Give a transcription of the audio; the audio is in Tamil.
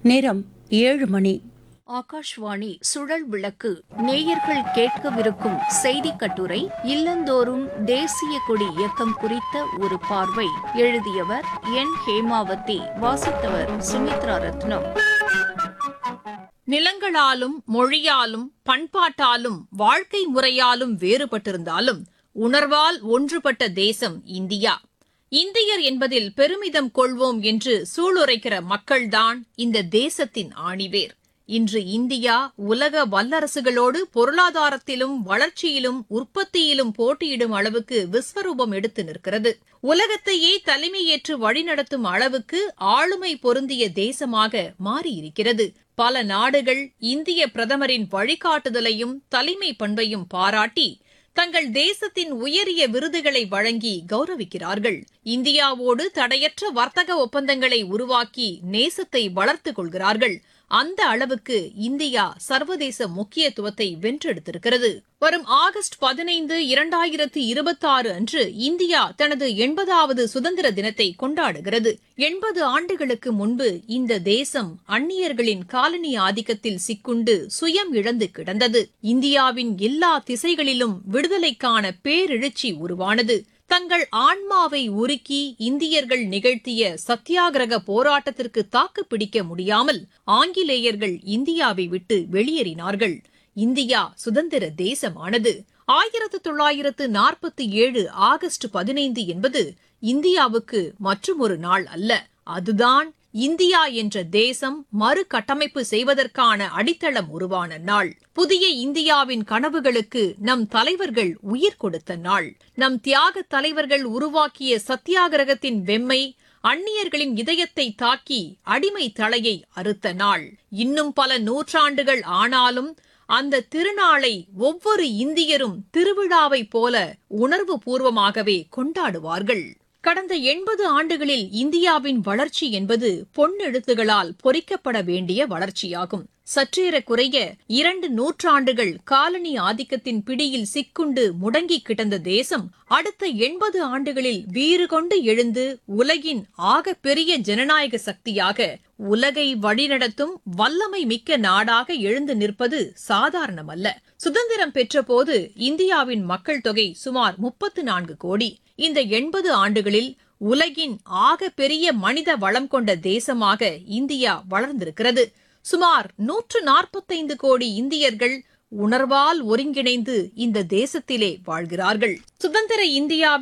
நேரம் ஏழு மணி ஆகாஷ்வாணி சுழல் விளக்கு நேயர்கள் கேட்கவிருக்கும் செய்தி கட்டுரை இல்லந்தோறும் தேசிய கொடி இயக்கம் குறித்த ஒரு பார்வை எழுதியவர் என் ஹேமாவதி வாசித்தவர் சுமித்ரா ரத்னம் நிலங்களாலும் மொழியாலும் பண்பாட்டாலும் வாழ்க்கை முறையாலும் வேறுபட்டிருந்தாலும் உணர்வால் ஒன்றுபட்ட தேசம் இந்தியா இந்தியர் என்பதில் பெருமிதம் கொள்வோம் என்று சூளுரைக்கிற மக்கள்தான் இந்த தேசத்தின் ஆணிவேர் இன்று இந்தியா உலக வல்லரசுகளோடு பொருளாதாரத்திலும் வளர்ச்சியிலும் உற்பத்தியிலும் போட்டியிடும் அளவுக்கு விஸ்வரூபம் எடுத்து நிற்கிறது உலகத்தையே தலைமையேற்று வழிநடத்தும் அளவுக்கு ஆளுமை பொருந்திய தேசமாக மாறியிருக்கிறது பல நாடுகள் இந்திய பிரதமரின் வழிகாட்டுதலையும் தலைமை பண்பையும் பாராட்டி தங்கள் தேசத்தின் உயரிய விருதுகளை வழங்கி கௌரவிக்கிறார்கள் இந்தியாவோடு தடையற்ற வர்த்தக ஒப்பந்தங்களை உருவாக்கி நேசத்தை வளர்த்துக் கொள்கிறார்கள் அந்த அளவுக்கு இந்தியா சர்வதேச முக்கியத்துவத்தை வென்றெடுத்திருக்கிறது வரும் ஆகஸ்ட் பதினைந்து இரண்டாயிரத்து இருபத்தாறு அன்று இந்தியா தனது எண்பதாவது சுதந்திர தினத்தை கொண்டாடுகிறது எண்பது ஆண்டுகளுக்கு முன்பு இந்த தேசம் அந்நியர்களின் காலனி ஆதிக்கத்தில் சிக்குண்டு சுயம் இழந்து கிடந்தது இந்தியாவின் எல்லா திசைகளிலும் விடுதலைக்கான பேரெழுச்சி உருவானது தங்கள் ஆன்மாவை உருக்கி இந்தியர்கள் நிகழ்த்திய சத்தியாகிரக போராட்டத்திற்கு தாக்கு பிடிக்க முடியாமல் ஆங்கிலேயர்கள் இந்தியாவை விட்டு வெளியேறினார்கள் இந்தியா சுதந்திர தேசமானது ஆயிரத்து தொள்ளாயிரத்து நாற்பத்தி ஏழு ஆகஸ்ட் பதினைந்து என்பது இந்தியாவுக்கு மற்றுமொரு நாள் அல்ல அதுதான் இந்தியா என்ற தேசம் மறுகட்டமைப்பு செய்வதற்கான அடித்தளம் உருவான நாள் புதிய இந்தியாவின் கனவுகளுக்கு நம் தலைவர்கள் உயிர் கொடுத்த நாள் நம் தியாக தலைவர்கள் உருவாக்கிய சத்தியாகிரகத்தின் வெம்மை அந்நியர்களின் இதயத்தை தாக்கி அடிமை தலையை அறுத்த நாள் இன்னும் பல நூற்றாண்டுகள் ஆனாலும் அந்த திருநாளை ஒவ்வொரு இந்தியரும் திருவிழாவைப் போல உணர்வு பூர்வமாகவே கொண்டாடுவார்கள் கடந்த எண்பது ஆண்டுகளில் இந்தியாவின் வளர்ச்சி என்பது பொன்னெழுத்துகளால் பொறிக்கப்பட வேண்டிய வளர்ச்சியாகும் சற்றேறக்குறைய இரண்டு நூற்றாண்டுகள் காலனி ஆதிக்கத்தின் பிடியில் சிக்குண்டு முடங்கி கிடந்த தேசம் அடுத்த எண்பது ஆண்டுகளில் வீறு கொண்டு எழுந்து உலகின் ஆக பெரிய ஜனநாயக சக்தியாக உலகை வழிநடத்தும் வல்லமை மிக்க நாடாக எழுந்து நிற்பது சாதாரணமல்ல சுதந்திரம் பெற்றபோது இந்தியாவின் மக்கள் தொகை சுமார் முப்பத்து நான்கு கோடி இந்த எண்பது ஆண்டுகளில் உலகின் ஆக பெரிய மனித வளம் கொண்ட தேசமாக இந்தியா வளர்ந்திருக்கிறது சுமார் நூற்று நாற்பத்தைந்து கோடி இந்தியர்கள் உணர்வால் ஒருங்கிணைந்து இந்த தேசத்திலே வாழ்கிறார்கள் சுதந்திர இந்தியாவில்